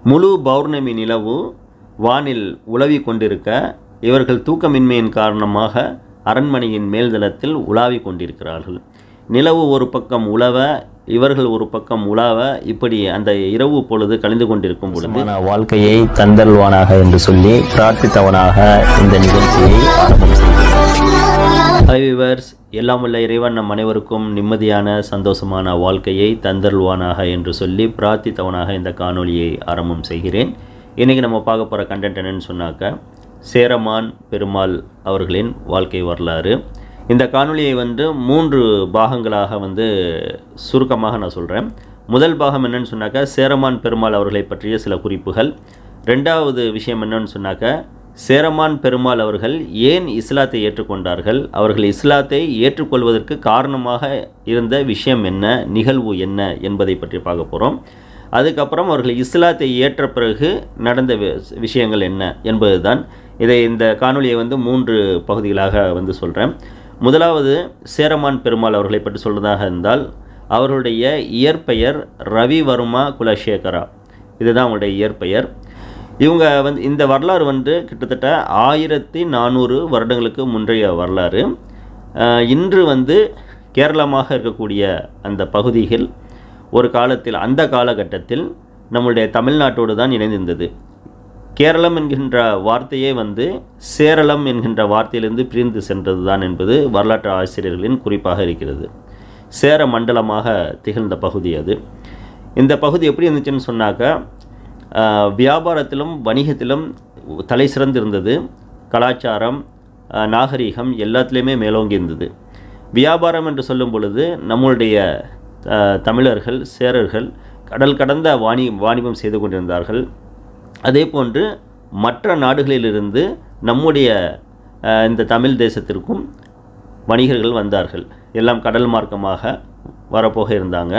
முழு பௌர்ணமி நிலவு வானில் உலவி கொண்டிருக்க இவர்கள் தூக்கமின்மையின் காரணமாக அரண்மனையின் மேல்தளத்தில் உலாவிக் கொண்டிருக்கிறார்கள் நிலவு ஒரு பக்கம் உலவ இவர்கள் ஒரு பக்கம் உலாவ இப்படி அந்த இரவு பொழுது கழிந்து கொண்டிருக்கும் பொழுது சமான வாழ்க்கையை தந்தல்வானாக என்று சொல்லி பிரார்த்தித்தவனாக இந்த நிகழ்ச்சியை ஆரம்பம் செய்கிறேன் ஹை விவர்ஸ் எல்லாம் உள்ள இறைவன் நம் அனைவருக்கும் நிம்மதியான சந்தோஷமான வாழ்க்கையை தந்தருள்வானாக என்று சொல்லி பிரார்த்தித்தவனாக இந்த காணொளியை ஆரம்பம் செய்கிறேன் இன்றைக்கி நம்ம பார்க்க போகிற கண்டென்ட் என்னன்னு சொன்னாக்க சேரமான் பெருமாள் அவர்களின் வாழ்க்கை வரலாறு இந்த காணொளியை வந்து மூன்று பாகங்களாக வந்து சுருக்கமாக நான் சொல்கிறேன் முதல் பாகம் என்னன்னு சொன்னாக்க சேரமான் பெருமாள் அவர்களை பற்றிய சில குறிப்புகள் ரெண்டாவது விஷயம் என்னன்னு சொன்னாக்க சேரமான் பெருமாள் அவர்கள் ஏன் இஸ்லாத்தை ஏற்றுக்கொண்டார்கள் அவர்கள் இஸ்லாத்தை ஏற்றுக்கொள்வதற்கு காரணமாக இருந்த விஷயம் என்ன நிகழ்வு என்ன என்பதை பற்றி பார்க்க போகிறோம் அதுக்கப்புறம் அவர்கள் இஸ்லாத்தை ஏற்ற பிறகு நடந்த வி- விஷயங்கள் என்ன என்பதுதான் இதை இந்த காணொளியை வந்து மூன்று பகுதிகளாக வந்து சொல்கிறேன் முதலாவது சேரமான் பெருமாள் அவர்களை பற்றி சொல்வதாக இருந்தால் அவர்களுடைய இயற்பெயர் ரவிவர்மா குலசேகரா இதுதான் அவங்களுடைய இயற்பெயர் இவங்க வந்து இந்த வரலாறு வந்து கிட்டத்தட்ட ஆயிரத்தி நானூறு வருடங்களுக்கு முந்தைய வரலாறு அஹ், இன்று வந்து கேரளமாக இருக்கக்கூடிய அந்த பகுதிகள் ஒரு காலத்தில் அந்த காலகட்டத்தில் நம்முடைய தமிழ்நாட்டோடு தான் இணைந்திருந்தது கேரளம் என்கின்ற வார்த்தையே வந்து சேரளம் என்கின்ற வார்த்தையிலிருந்து பிரிந்து சென்றது தான் என்பது வரலாற்று ஆசிரியர்களின் குறிப்பாக இருக்கிறது சேர மண்டலமாக திகழ்ந்த பகுதி அது இந்த பகுதி எப்படி இருந்துச்சுன்னு சொன்னாக்கா ஆஹ், வியாபாரத்திலும் வணிகத்திலும் தலை சிறந்து இருந்தது கலாச்சாரம் ஆஹ், நாகரீகம் எல்லாத்துலேயுமே மேலோங்கி இருந்தது வியாபாரம் என்று சொல்லும் பொழுது நம்மளுடைய ஆஹ், தமிழர்கள் சேரர்கள் கடல் கடந்த வாணி வாணிபம் செய்து கொண்டிருந்தார்கள் அதே போன்று மற்ற நாடுகளிலிருந்து நம்முடைய அஹ், இந்த தமிழ் தேசத்திற்கும் வணிகர்கள் வந்தார்கள் எல்லாம் கடல் மார்க்கமாக வரப்போக இருந்தாங்க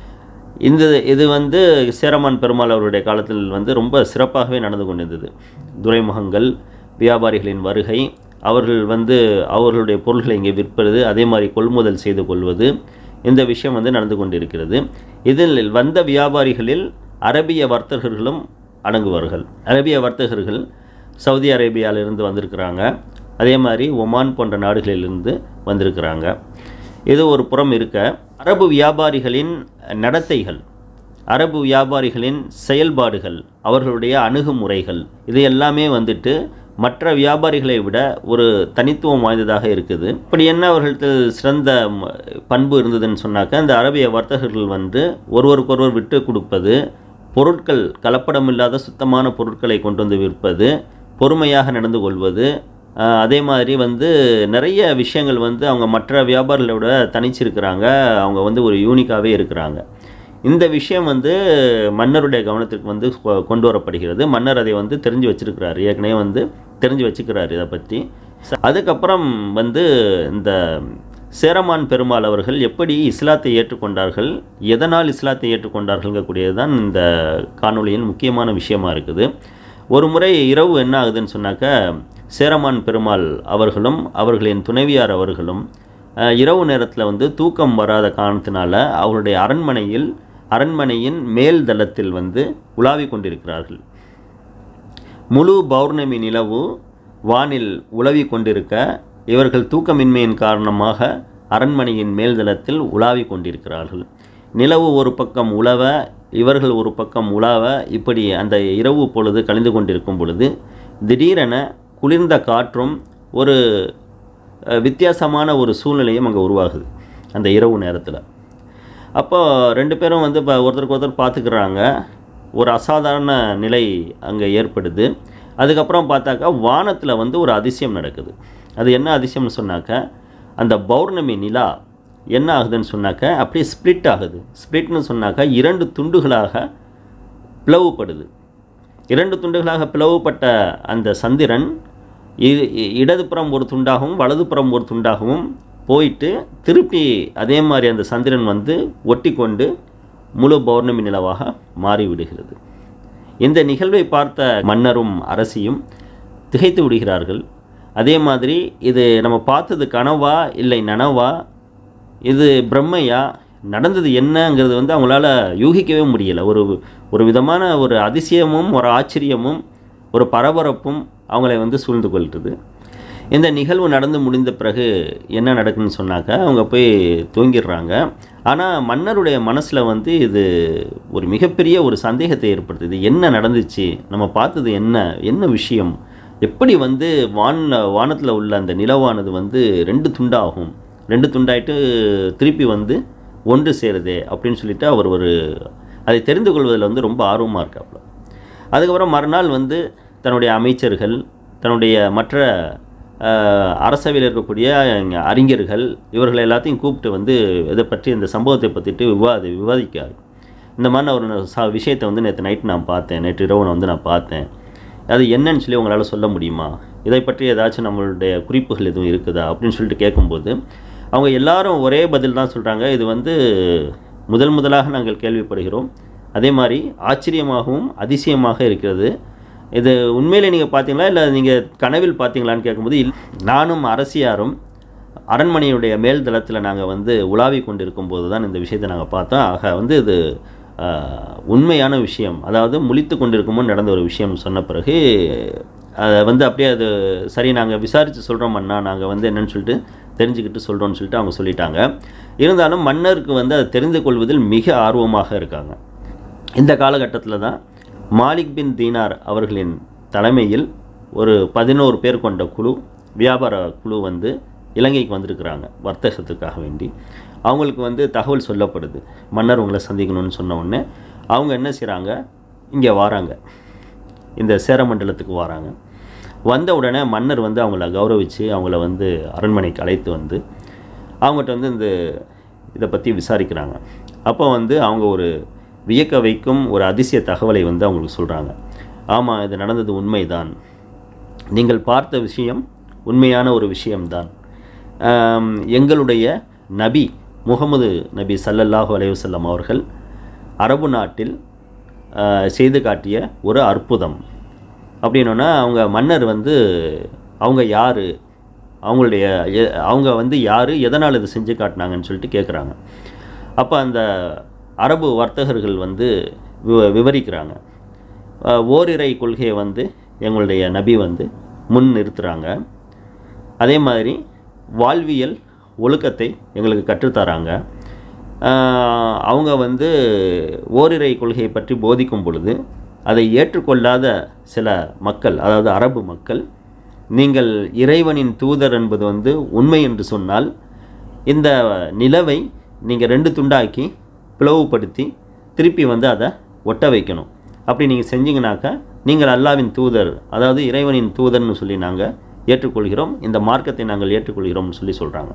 இந்த இது வந்து சேரமான் பெருமாள் அவருடைய காலத்தில் வந்து ரொம்ப சிறப்பாகவே நடந்து கொண்டிருந்தது துறைமுகங்கள் வியாபாரிகளின் வருகை அவர்கள் வந்து அவர்களுடைய பொருள்களை இங்கே விற்பது அதே மாதிரி கொள்முதல் செய்து கொள்வது இந்த விஷயம் வந்து நடந்து கொண்டிருக்கிறது இதில் வந்த வியாபாரிகளில் அரபிய வர்த்தகர்களும் அடங்குவார்கள் அரபிய வர்த்தகர்கள் சவுதி அரேபியாவிலிருந்து வந்திருக்கிறாங்க அதே மாதிரி ஒமான் போன்ற நாடுகளிலிருந்து வந்திருக்கிறாங்க இது ஒரு புறம் இருக்க அரபு வியாபாரிகளின் நடத்தைகள் அரபு வியாபாரிகளின் செயல்பாடுகள் அவர்களுடைய அணுகுமுறைகள் இது எல்லாமே வந்துட்டு மற்ற வியாபாரிகளை விட ஒரு தனித்துவம் வாய்ந்ததாக இருக்குது இப்படி என்ன அவர்களிடத்தில் சிறந்த ம- பண்பு இருந்ததுன்னு சொன்னாக்க இந்த அரபிய வர்த்தகர்கள் வந்து ஒருவருக்கொருவர் விட்டு கொடுப்பது பொருட்கள் கலப்படமில்லாத சுத்தமான பொருட்களை கொண்டு வந்து விற்பது பொறுமையாக நடந்து கொள்வது ஆஹ், அதே மாதிரி வந்து நிறைய விஷயங்கள் வந்து அவங்க மற்ற வியாபாரிகளை விட தனிச்சிருக்கிறாங்க அவங்க வந்து ஒரு யூனிக்காகவே இருக்கிறாங்க இந்த விஷயம் வந்து மன்னருடைய கவனத்திற்கு வந்து கொ- கொண்டு வரப்படுகிறது மன்னர் அதை வந்து தெரிஞ்சு வச்சிருக்கிறாரு ஏற்கனவே வந்து தெரிஞ்சு வச்சுக்கிறாரு இதை பற்றி ச- அதுக்கப்புறம் வந்து இந்த சேரமான் பெருமாள் அவர்கள் எப்படி இஸ்லாத்தை ஏற்றுக்கொண்டார்கள் எதனால் இஸ்லாத்தை ஏற்றுக்கொண்டார்கள்ங்கக்கூடியது தான் இந்த காணொளியின் முக்கியமான விஷயமா இருக்குது ஒரு முறை இரவு என்ன ஆகுதுன்னு சொன்னாக்க சேரமான் பெருமாள் அவர்களும் அவர்களின் துணைவியார் அவர்களும் அஹ், இரவு நேரத்தில் வந்து தூக்கம் வராத காரணத்தினால அவருடைய அரண்மனையில் அரண்மனையின் மேல் தளத்தில் வந்து உலாவிக் கொண்டிருக்கிறார்கள் முழு பௌர்ணமி நிலவு வானில் உலவி கொண்டிருக்க இவர்கள் தூக்கமின்மையின் காரணமாக அரண்மனையின் மேல்தளத்தில் உலாவிக் கொண்டிருக்கிறார்கள் நிலவு ஒரு பக்கம் உலவ இவர்கள் ஒரு பக்கம் உலாவ இப்படி அந்த இரவு பொழுது கழிந்து கொண்டிருக்கும் பொழுது திடீரென குளிர்ந்த காற்றும் ஒரு அஹ், வித்தியாசமான ஒரு சூழ்நிலையும் அங்கே உருவாகுது அந்த இரவு நேரத்தில் அப்போ ரெண்டு பேரும் வந்து இப்போ ஒருத்தருக்கு ஒருத்தர் பார்த்துக்கிறாங்க ஒரு அசாதாரண நிலை அங்கே ஏற்படுது அதுக்கப்புறம் பார்த்தாக்கா வானத்தில் வந்து ஒரு அதிசயம் நடக்குது அது என்ன அதிசயம்னு சொன்னாக்க அந்த பௌர்ணமி நிலா என்ன ஆகுதுன்னு சொன்னாக்க அப்படியே ஸ்ப்ளிட் ஆகுது ஸ்ப்ளிட்னு சொன்னாக்க இரண்டு துண்டுகளாக பிளவுபடுது இரண்டு துண்டுகளாக பிளவுபட்ட அந்த சந்திரன் இ- இ- இடதுபுறம் ஒரு துண்டாகவும் வலதுபுறம் ஒரு துண்டாகவும் போயிட்டு திருப்பி அதே மாதிரி அந்த சந்திரன் வந்து ஒட்டிக்கொண்டு முழு பௌர்ணமி நிலவாக மாறிவிடுகிறது இந்த நிகழ்வை பார்த்த மன்னரும் அரசியும் திகைத்து விடுகிறார்கள் அதே மாதிரி இது நம்ம பார்த்தது கனவா இல்லை நனவா இது பிரம்மையா நடந்தது என்னங்கிறது வந்து அவங்களால யூகிக்கவே முடியல ஒரு ஒரு விதமான ஒரு அதிசயமும் ஒரு ஆச்சரியமும் ஒரு பரபரப்பும் அவங்களை வந்து சூழ்ந்து கொள்கிறது இந்த நிகழ்வு நடந்து முடிந்த பிறகு என்ன நடக்குன்னு சொன்னாக்கா அவங்க போய் தூங்கிடுறாங்க ஆனால் மன்னருடைய மனசில் வந்து இது ஒரு மிகப்பெரிய ஒரு சந்தேகத்தை ஏற்படுத்துது என்ன நடந்துச்சு நம்ம பார்த்தது என்ன என்ன விஷயம் எப்படி வந்து வான் வானத்தில் உள்ள அந்த நிலவானது வந்து ரெண்டு துண்டாகும் ரெண்டு துண்டாயிட்டு திருப்பி வந்து ஒன்று சேருதே அப்படின்னு சொல்லிட்டு அவர் ஒரு அதை தெரிந்து கொள்வதில் வந்து ரொம்ப ஆர்வமாக இருக்காப்புல அதுக்கப்புறம் மறுநாள் வந்து தன்னுடைய அமைச்சர்கள் தன்னுடைய மற்ற அஹ், அரசவையில் இருக்கக்கூடிய அறிஞர்கள் இவர்களை எல்லாத்தையும் கூப்பிட்டு வந்து இதை பற்றி இந்த சம்பவத்தை பற்றிட்டு விவாதி விவாதிக்காரு இந்த மாதிரி நான் ஒரு ச விஷயத்தை வந்து நேற்று நைட் நான் பார்த்தேன் நேற்று இரவு நான் வந்து நான் பார்த்தேன் அது என்னன்னு சொல்லி உங்களால் சொல்ல முடியுமா இதை பற்றி ஏதாச்சும் நம்மளுடைய குறிப்புகள் எதுவும் இருக்குதா அப்படின்னு சொல்லிட்டு கேட்கும்போது அவங்க எல்லாரும் ஒரே பதில் தான் சொல்கிறாங்க இது வந்து முதல் முதலாக நாங்கள் கேள்விப்படுகிறோம் அதே மாதிரி ஆச்சரியமாகவும் அதிசயமாக இருக்கிறது இது உண்மையிலே நீங்கள் பார்த்தீங்களா இல்லை நீங்கள் கனவில் பார்த்தீங்களான்னு கேட்கும்போது இல் நானும் அரசியாரும் அரண்மனையுடைய மேல் தளத்தில் நாங்கள் வந்து உலாவி கொண்டிருக்கும் போது தான் இந்த விஷயத்தை நாங்கள் பார்த்தோம் ஆக வந்து இது ஆஹ், உண்மையான விஷயம் அதாவது முழித்து கொண்டிருக்கும்போது நடந்த ஒரு விஷயம் சொன்ன பிறகு அதை வந்து அப்படியே அது சரி நாங்கள் விசாரித்து சொல்கிறோம் அண்ணா நாங்கள் வந்து என்னன்னு சொல்லிட்டு தெரிஞ்சுக்கிட்டு சொல்கிறோம்னு சொல்லிட்டு அவங்க சொல்லிட்டாங்க இருந்தாலும் மன்னருக்கு வந்து அதை தெரிந்து கொள்வதில் மிக ஆர்வமாக இருக்காங்க இந்த காலகட்டத்தில் தான் மாலிக் பின் தீனார் அவர்களின் தலைமையில் ஒரு பதினோரு பேர் கொண்ட குழு வியாபார குழு வந்து இலங்கைக்கு வந்திருக்கிறாங்க வர்த்தகத்துக்காக வேண்டி அவங்களுக்கு வந்து தகவல் சொல்லப்படுது மன்னர் உங்களை சந்திக்கணும்னு சொன்ன உடனே அவங்க என்ன செய்கிறாங்க இங்கே வராங்க இந்த சேரமண்டலத்துக்கு வராங்க வந்த உடனே மன்னர் வந்து அவங்கள கௌரவித்து அவங்கள வந்து அரண்மனைக்கு அழைத்து வந்து அவங்ககிட்ட வந்து இந்த இதை பற்றி விசாரிக்கிறாங்க அப்போ வந்து அவங்க ஒரு வியக்க வைக்கும் ஒரு அதிசய தகவலை வந்து அவங்களுக்கு சொல்கிறாங்க ஆமாம் இது நடந்தது உண்மைதான் நீங்கள் பார்த்த விஷயம் உண்மையான ஒரு விஷயம்தான் ஆம், எங்களுடைய நபி முகமது நபி ஸல்லல்லாஹு அலைஹி வஸல்லம் அவர்கள் அரபு நாட்டில் ஆ, செய்து காட்டிய ஒரு அற்புதம் அப்படின்னோன்னா அவங்க மன்னர் வந்து அவங்க யார் அவங்களுடைய எ- அவங்க வந்து யார் எதனால் இது செஞ்சு காட்டினாங்கன்னு சொல்லிட்டு கேட்குறாங்க அப்போ அந்த அரபு வர்த்தகர்கள் வந்து விவ விவரிக்கிறாங்க அஹ், ஓரிரை கொள்கையை வந்து எங்களுடைய நபி வந்து முன் நிறுத்துகிறாங்க அதே மாதிரி வாழ்வியல் ஒழுக்கத்தை எங்களுக்கு கற்றுத்தராங்க ஆஹ், அவங்க வந்து ஓரிரை கொள்கையை பற்றி போதிக்கும் பொழுது அதை ஏற்றுக்கொள்ளாத சில மக்கள் அதாவது அரபு மக்கள் நீங்கள் இறைவனின் தூதர் என்பது வந்து உண்மை என்று சொன்னால் இந்த நிலவை நீங்கள் ரெண்டு துண்டாக்கி பிளவுபடுத்தி திருப்பி வந்து அதை ஒட்ட வைக்கணும் அப்படி நீங்கள் செஞ்சீங்கனாக்கா நீங்கள் அல்லாவின் தூதர் அதாவது இறைவனின் தூதர்னு சொல்லி நாங்கள் ஏற்றுக்கொள்கிறோம் இந்த மார்க்கத்தை நாங்கள் ஏற்றுக்கொள்கிறோம்னு சொல்லி சொல்கிறாங்க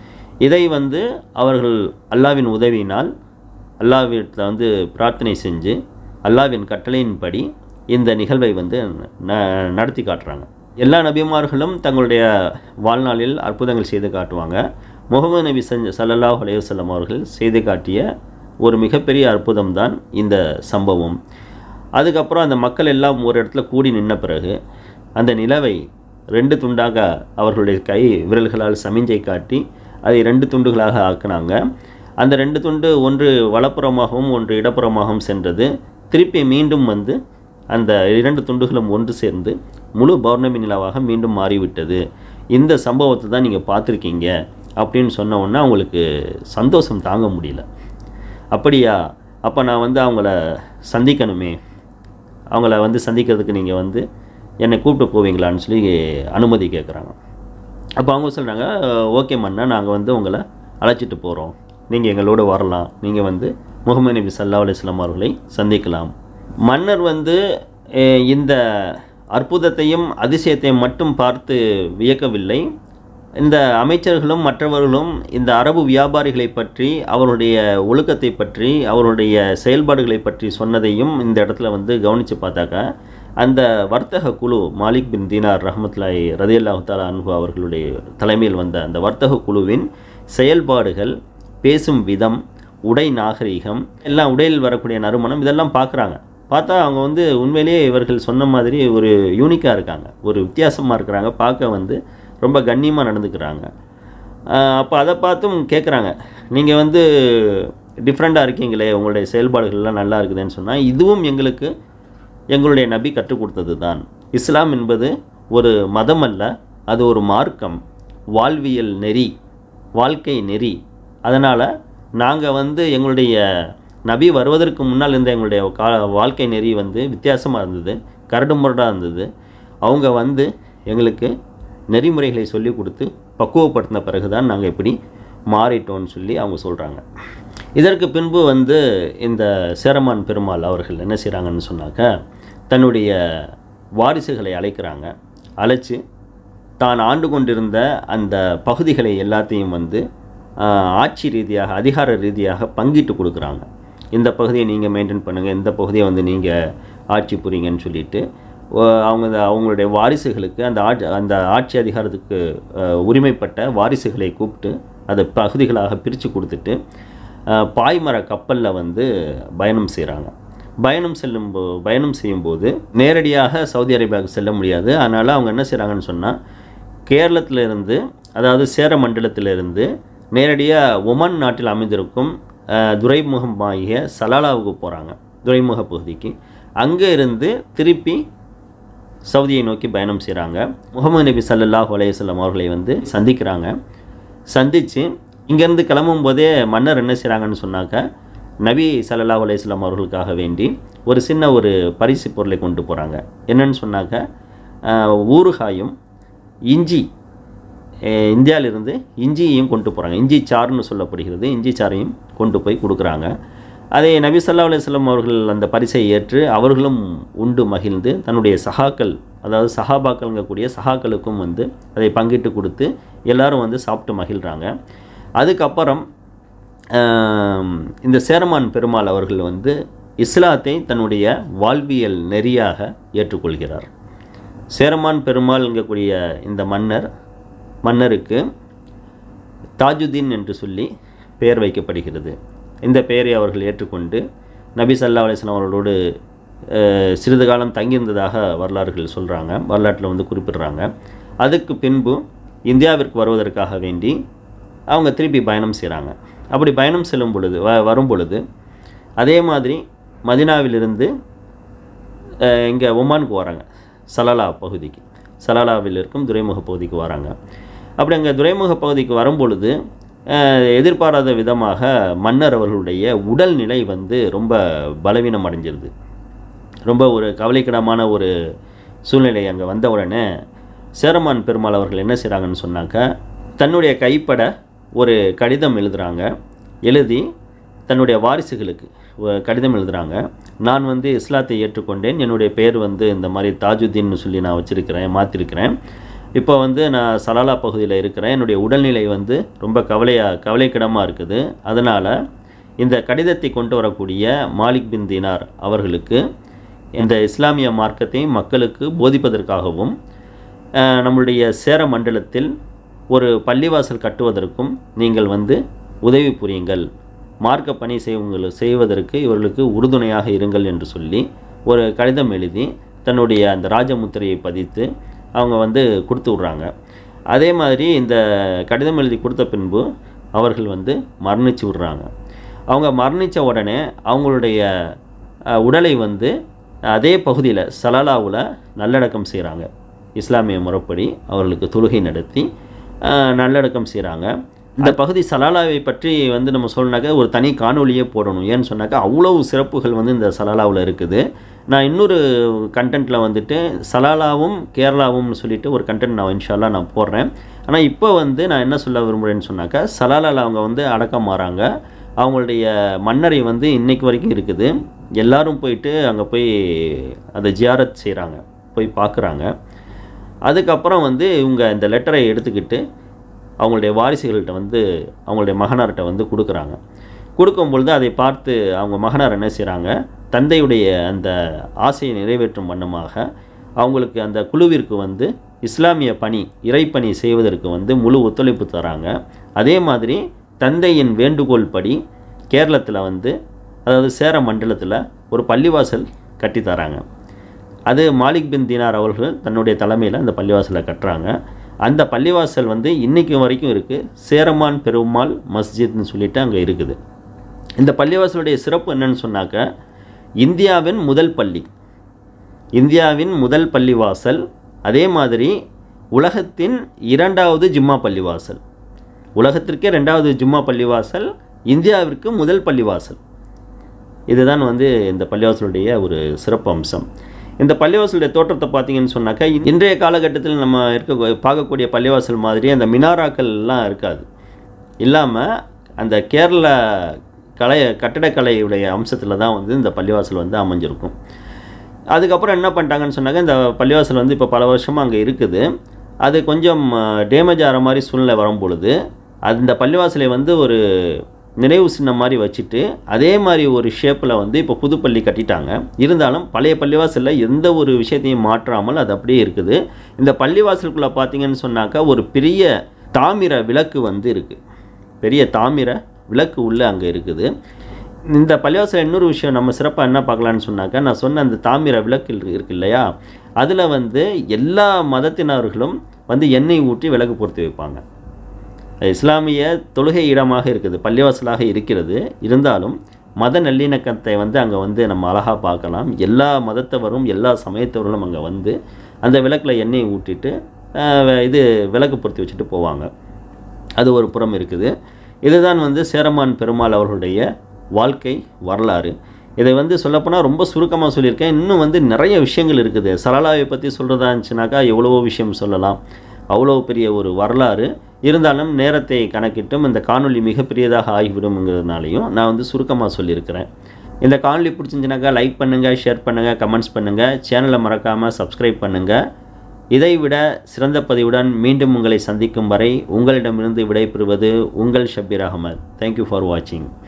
இதை வந்து அவர்கள் அல்லாவின் உதவியினால் அல்லாவிடத்தில் வந்து பிரார்த்தனை செஞ்சு அல்லாவின் கட்டளையின்படி இந்த நிகழ்வை வந்து ந- நடத்தி காட்டுறாங்க எல்லா நபிமார்களும் தங்களுடைய வாழ்நாளில் அற்புதங்கள் செய்து காட்டுவாங்க முகமது நபி சஞ்ச சல்லல்லாஹு அலைஹி வஸல்லம் அவர்கள் செய்து காட்டிய ஒரு மிகப்பெரிய அற்புதம் தான் இந்த சம்பவம் அதுக்கப்புறம் அந்த மக்கள் எல்லாம் ஒரு இடத்துல கூடி நின்ன பிறகு அந்த நிலவை ரெண்டு துண்டாக அவர்களுடைய கை விரல்களால் சமிஞ்சை காட்டி அதை ரெண்டு துண்டுகளாக ஆக்கினாங்க அந்த ரெண்டு துண்டு ஒன்று வலப்புறமாகவும் ஒன்று இடப்புறமாகவும் சென்றது திருப்பி மீண்டும் வந்து அந்த இரண்டு துண்டுகளும் ஒன்று சேர்ந்து முழு பௌர்ணமி நிலாவாக மீண்டும் மாறிவிட்டது இந்த சம்பவத்தை தான் நீங்கள் பார்த்துருக்கீங்க அப்படின்னு சொன்ன உடனே அவங்களுக்கு சந்தோஷம் தாங்க முடியல அப்படியா அப்போ நான் வந்து அவங்கள சந்திக்கணுமே அவங்கள வந்து சந்திக்கிறதுக்கு நீங்கள் வந்து என்னை கூப்பிட்டு போவீங்களான்னு சொல்லி அனுமதி கேட்குறாங்க அப்போ அவங்க சொல்கிறாங்க ஓகே மன்னா நாங்கள் வந்து உங்களை அழைச்சிட்டு போகிறோம் நீங்கள் எங்களோட வரலாம் நீங்கள் வந்து முகமது நபி சல்லா அலிஸ்லாம் அவர்களை சந்திக்கலாம் மன்னர் வந்து அஹ், இந்த அற்புதத்தையும் அதிசயத்தையும் மட்டும் பார்த்து வியக்கவில்லை இந்த அமைச்சர்களும் மற்றவர்களும் இந்த அரபு வியாபாரிகளை பற்றி அவருடைய ஒழுக்கத்தை பற்றி அவருடைய செயல்பாடுகளை பற்றி சொன்னதையும் இந்த இடத்துல வந்து கவனித்து பார்த்தாக்கா அந்த வர்த்தக குழு மாலிக் பின் தீனார் ரஹமத்துல்லாய் ரதியல்லாஹு தாலா அன்ஹு அவர்களுடைய தலைமையில் வந்த அந்த வர்த்தக குழுவின் செயல்பாடுகள் பேசும் விதம் உடை நாகரீகம் எல்லாம் உடையில் வரக்கூடிய நறுமணம் இதெல்லாம் பார்க்குறாங்க பார்த்தா அவங்க வந்து உண்மையிலேயே இவர்கள் சொன்ன மாதிரி ஒரு யூனிக்காக இருக்காங்க ஒரு வித்தியாசமாக இருக்கிறாங்க பார்க்க வந்து ரொம்ப கண்ணியமாக நடந்துக்கிறாங்க அப்போ அதை பார்த்தும் கேட்குறாங்க நீங்கள் வந்து டிஃப்ரெண்ட்டாக இருக்கீங்களே உங்களுடைய செயல்பாடுகள்லாம் நல்லா இருக்குதுன்னு சொன்னால் இதுவும் எங்களுக்கு எங்களுடைய நபி கற்றுக் கொடுத்தது தான் இஸ்லாம் என்பது ஒரு மதம் அல்ல அது ஒரு மார்க்கம் வாழ்வியல் நெறி வாழ்க்கை நெறி அதனால் நாங்கள் வந்து எங்களுடைய நபி வருவதற்கு முன்னால் இருந்த எங்களுடைய கா வாழ்க்கை நெறி வந்து வித்தியாசமாக இருந்தது கரடுமுரடாக இருந்தது அவங்க வந்து எங்களுக்கு நெறிமுறைகளை சொல்லி கொடுத்து பக்குவப்படுத்தின பிறகு தான் நாங்கள் இப்படி மாறிட்டோம்னு சொல்லி அவங்க சொல்கிறாங்க இதற்கு பின்பு வந்து இந்த சேரமான் பெருமாள் அவர்கள் என்ன செய்கிறாங்கன்னு சொன்னாக்க தன்னுடைய வாரிசுகளை அழைக்கிறாங்க அழைச்சி தான் ஆண்டு கொண்டிருந்த அந்த பகுதிகளை எல்லாத்தையும் வந்து ஆஹ், ஆட்சி ரீதியாக அதிகார ரீதியாக பங்கிட்டு கொடுக்குறாங்க இந்த பகுதியை நீங்கள் மெயின்டைன் பண்ணுங்கள் இந்த பகுதியை வந்து நீங்கள் ஆட்சி புரிங்கன்னு சொல்லிட்டு ஓ- அவங்க அந்த- அவங்களுடைய வாரிசுகளுக்கு அந்த ஆட்சி அந்த ஆட்சி அதிகாரத்துக்கு ஆஹ், உரிமைப்பட்ட வாரிசுகளை கூப்பிட்டு அதை பகுதிகளாக பிரித்து கொடுத்துட்டு ஆஹ், பாய்மர கப்பலில் வந்து பயணம் செய்கிறாங்க பயணம் செல்லும் போ பயணம் செய்யும்போது நேரடியாக சவுதி அரேபியாவுக்கு செல்ல முடியாது அதனால் அவங்க என்ன செய்கிறாங்கன்னு சொன்னால் கேரளத்துல இருந்து அதாவது சேர மண்டலத்திலிருந்து நேரடியாக ஒமன் நாட்டில் அமைந்திருக்கும் அஹ், துறைமுகமாகிய சலாலாவுக்கு போகிறாங்க துறைமுக பகுதிக்கு அங்கே இருந்து திருப்பி சவுதியை நோக்கி பயணம் செய்கிறாங்க முகமது நபி ஸல்லல்லாஹு அலைஹி வஸல்லம் அவர்களை வந்து சந்திக்கிறாங்க சந்தித்து இங்கேருந்து கிளம்பும் போதே மன்னர் என்ன செய்கிறாங்கன்னு சொன்னாக்க நபி ஸல்லல்லாஹு அலைஹி வஸல்லம் அவர்களுக்காக வேண்டி ஒரு சின்ன ஒரு பரிசு பொருளை கொண்டு போகிறாங்க என்னன்னு சொன்னாக்க ஆஹ், ஊறுகாயும் இஞ்சி அஹ், இந்தியாவிலிருந்து இஞ்சியையும் கொண்டு போகிறாங்க இஞ்சி சாறுன்னு சொல்லப்படுகிறது இஞ்சி சாறையும் கொண்டு போய் கொடுக்குறாங்க அதை நபி ஸல்லல்லாஹு அலைஹி வஸல்லம் அவர்கள் அந்த பரிசை ஏற்று அவர்களும் உண்டு மகிழ்ந்து தன்னுடைய சகாக்கள் அதாவது சஹாபாக்கள்ங்கக்கூடிய சகாக்களுக்கும் வந்து அதை பங்கிட்டு கொடுத்து எல்லாரும் வந்து சாப்பிட்டு மகிழ்கிறாங்க அதுக்கப்புறம் ஆம், இந்த சேரமான் பெருமாள் அவர்கள் வந்து இஸ்லாத்தை தன்னுடைய வாழ்வியல் நெறியாக ஏற்றுக்கொள்கிறார் சேரமான் பெருமாள்ங்கக்கூடிய இந்த மன்னர் மன்னருக்கு தாஜுதீன் என்று சொல்லி பெயர் வைக்கப்படுகிறது இந்த பெயரை அவர்கள் ஏற்றுக்கொண்டு நபி ஸல்லல்லாஹு அலைஹி வஸல்லம் அவர்களோடு அஹ், சிறிது காலம் தங்கியிருந்ததாக வரலாறுகள் சொல்கிறாங்க வரலாற்றில் வந்து குறிப்பிடுறாங்க அதுக்கு பின்பு இந்தியாவிற்கு வருவதற்காக வேண்டி அவங்க திருப்பி பயணம் செய்கிறாங்க அப்படி பயணம் செல்லும் பொழுது வ வரும் பொழுது அதே மாதிரி மதினாவிலிருந்து இங்கே ஒமானுக்கு வராங்க சலாலா பகுதிக்கு சலாலாவில் இருக்கும் துறைமுக பகுதிக்கு வராங்க அப்படி அங்கே துறைமுக பகுதிக்கு வரும்பொழுது அஹ், எதிர்பாராத விதமாக மன்னர் அவர்களுடைய உடல்நிலை வந்து ரொம்ப பலவீனம் அடைஞ்சிருது ரொம்ப ஒரு கவலைக்கிடமான ஒரு சூழ்நிலை அங்கே வந்த உடனே சேரமான் பெருமாள் அவர்கள் என்ன செய்கிறாங்கன்னு சொன்னாக்க தன்னுடைய கைப்பட ஒரு கடிதம் எழுதுகிறாங்க எழுதி தன்னுடைய வாரிசுகளுக்கு ஒரு கடிதம் எழுதுகிறாங்க நான் வந்து இஸ்லாத்தை ஏற்றுக்கொண்டேன் என்னுடைய பேர் வந்து இந்த மாதிரி தாஜுதீன்னு சொல்லி நான் வச்சுருக்கிறேன் மாற்றிருக்கிறேன் இப்போ வந்து நான் சலாலா பகுதியில் இருக்கிறேன் என்னுடைய உடல்நிலை வந்து ரொம்ப கவலையாக கவலைக்கிடமாக இருக்குது அதனால் இந்த கடிதத்தை கொண்டு வரக்கூடிய மாலிக் பின் தீனார் அவர்களுக்கு இந்த இஸ்லாமிய மார்க்கத்தை மக்களுக்கு போதிப்பதற்காகவும் அஹ், நம்மளுடைய சேர மண்டலத்தில் ஒரு பள்ளிவாசல் கட்டுவதற்கும் நீங்கள் வந்து உதவி புரியுங்கள் மார்க்க பணி செய்வங்கள் செய்வதற்கு இவர்களுக்கு உறுதுணையாக இருங்கள் என்று சொல்லி ஒரு கடிதம் எழுதி தன்னுடைய அந்த ராஜமுத்திரையை பதித்து அவங்க வந்து கொடுத்து விட்றாங்க அதே மாதிரி இந்த கடிதம் எழுதி கொடுத்த பின்பு அவர்கள் வந்து மரணிச்சு விடுறாங்க அவங்க மரணித்த உடனே அவங்களுடைய அஹ், உடலை வந்து அதே பகுதியில் சலாலாவில் நல்லடக்கம் செய்கிறாங்க இஸ்லாமிய முறைப்படி அவர்களுக்கு தொழுகை நடத்தி அஹ், நல்லடக்கம் செய்கிறாங்க இந்த பகுதி சலாலாவை பற்றி வந்து நம்ம சொல்லனாக்கா ஒரு தனி காணொளியே போடணும் ஏன்னு சொன்னாக்கா அவ்வளவு சிறப்புகள் வந்து இந்த சலாலாவில் இருக்குது நான் இன்னொரு கண்டென்ட்டில் வந்துட்டு சலாலாவும் கேரளாவும்னு சொல்லிட்டு ஒரு கண்டென்ட் நான் இன்ஷால்லா நான் போடுறேன் ஆனால் இப்போ வந்து நான் என்ன சொல்ல விரும்புகிறேன்னு சொன்னாக்கா சலாலாவில் அவங்க வந்து அடக்கம் மாறாங்க அவங்களுடைய மன்னரை வந்து இன்னைக்கு வரைக்கும் இருக்குது எல்லாரும் போயிட்டு அங்கே போய் அதை ஜியாரத் செய்கிறாங்க போய் பார்க்குறாங்க அதுக்கப்புறம் வந்து இவங்க இந்த லெட்டரை எடுத்துக்கிட்டு அவங்களுடைய வாரிசுகள்கிட்ட வந்து அவங்களுடைய மகனார்கிட்ட வந்து கொடுக்குறாங்க கொடுக்கும் பொழுது அதை பார்த்து அவங்க மகனார் என்ன செய்கிறாங்க தந்தையுடைய அந்த ஆசையை நிறைவேற்றும் வண்ணமாக அவங்களுக்கு அந்த குழுவிற்கு வந்து இஸ்லாமிய பணி இறைப்பணி செய்வதற்கு வந்து முழு ஒத்துழைப்பு தராங்க அதே மாதிரி தந்தையின் வேண்டுகோள் படி கேரளத்தில் வந்து அதாவது சேர மண்டலத்தில் ஒரு பள்ளிவாசல் கட்டி தராங்க அது மாலிக் பின் தீனார் அவர்கள் தன்னுடைய தலைமையில் அந்த பள்ளிவாசலை கட்டுறாங்க அந்த பள்ளிவாசல் வந்து இன்றைக்கு வரைக்கும் இருக்குது சேரமான் பெருமாள் மஸ்ஜித்னு சொல்லிட்டு அங்கே இருக்குது இந்த பள்ளிவாசலுடைய சிறப்பு என்னன்னு சொன்னாக்க இந்தியாவின் முதல் பள்ளி இந்தியாவின் முதல் பள்ளிவாசல் அதே மாதிரி உலகத்தின் இரண்டாவது ஜும்மா பள்ளிவாசல் உலகத்திற்கே ரெண்டாவது ஜும்மா பள்ளிவாசல் இந்தியாவிற்கு முதல் பள்ளிவாசல் இதுதான் வந்து இந்த பள்ளிவாசலுடைய ஒரு சிறப்பு அம்சம் இந்த பள்ளிவாசலுடைய தோற்றத்தை பார்த்தீங்கன்னு சொன்னாக்கா இன்றைய காலகட்டத்தில் நம்ம இருக்க பார்க்கக்கூடிய பள்ளிவாசல் மாதிரி அந்த மினாராக்கள்லாம் இருக்காது இல்லாமல் அந்த கேரள கலை கட்டடக்கலையுடைய அம்சத்தில் தான் வந்து இந்த பள்ளிவாசல் வந்து அமைஞ்சிருக்கும் அதுக்கப்புறம் என்ன பண்ணிட்டாங்கன்னு சொன்னாக்க இந்த பள்ளிவாசல் வந்து இப்போ பல வருஷமாக அங்கே இருக்குது அது கொஞ்சம் டேமேஜ் ஆகிற மாதிரி சூழ்நிலை வரும் பொழுது அந்த பள்ளிவாசலை வந்து ஒரு நினைவு சின்னம் மாதிரி வச்சுட்டு அதே மாதிரி ஒரு ஷேப்பில் வந்து இப்போ புது பள்ளி கட்டிட்டாங்க இருந்தாலும் பழைய பள்ளிவாசலில் எந்த ஒரு விஷயத்தையும் மாற்றாமல் அது அப்படியே இருக்குது இந்த பள்ளிவாசலுக்குள்ளே பார்த்தீங்கன்னு சொன்னாக்கா ஒரு பெரிய தாமிர விளக்கு வந்து இருக்குது பெரிய தாமிர விளக்கு உள்ளே அங்கே இருக்குது இந்த பள்ளிவாசல் இன்னொரு விஷயம் நம்ம சிறப்பாக என்ன பார்க்கலான்னு சொன்னாக்கா நான் சொன்ன அந்த தாமிர விளக்கு இருக்கு இருக்கு இல்லையா அதில் வந்து எல்லா மதத்தினர்களும் வந்து எண்ணெய் ஊற்றி விளக்கு பொருத்தி வைப்பாங்க இஸ்லாமிய தொழுகை இடமாக இருக்குது பள்ளிவாசலாக இருக்கிறது இருந்தாலும் மத நல்லிணக்கத்தை வந்து அங்கே வந்து நம்ம அழகாக பார்க்கலாம் எல்லா மதத்தவரும் எல்லா சமயத்தவர்களும் அங்கே வந்து அந்த விளக்கில் எண்ணெய் ஊற்றிட்டு இது விளக்கு பொருத்தி வச்சுட்டு போவாங்க அது ஒரு புறம் இருக்குது இதுதான் வந்து சேரமான் பெருமாள் அவர்களுடைய வாழ்க்கை வரலாறு இதை வந்து சொல்லப்போனால் ரொம்ப சுருக்கமாக சொல்லியிருக்கேன் இன்னும் வந்து நிறைய விஷயங்கள் இருக்குது சலாலாவை பற்றி சொல்கிறதா இருந்துச்சுனாக்கா எவ்வளவோ விஷயம் சொல்லலாம் அவ்வளோ பெரிய ஒரு வரலாறு இருந்தாலும் நேரத்தை கணக்கிட்டும் இந்த காணொலி மிகப்பெரியதாக ஆகிவிடும்ங்கிறதுனாலையும் நான் வந்து சுருக்கமாக சொல்லியிருக்கிறேன் இந்த காணொலி பிடிச்சிருந்துச்சுனாக்கா லைக் பண்ணுங்கள் ஷேர் பண்ணுங்கள் கமெண்ட்ஸ் பண்ணுங்கள் சேனலை மறக்காமல் சப்ஸ்கிரைப் பண்ணுங்கள் இதைவிட சிறந்த பதிவுடன் மீண்டும் உங்களை சந்திக்கும் வரை உங்களிடமிருந்து விடைபெறுவது உங்கள் ஷபீர் அகமது தேங்க்யூ ஃபார் வாட்சிங்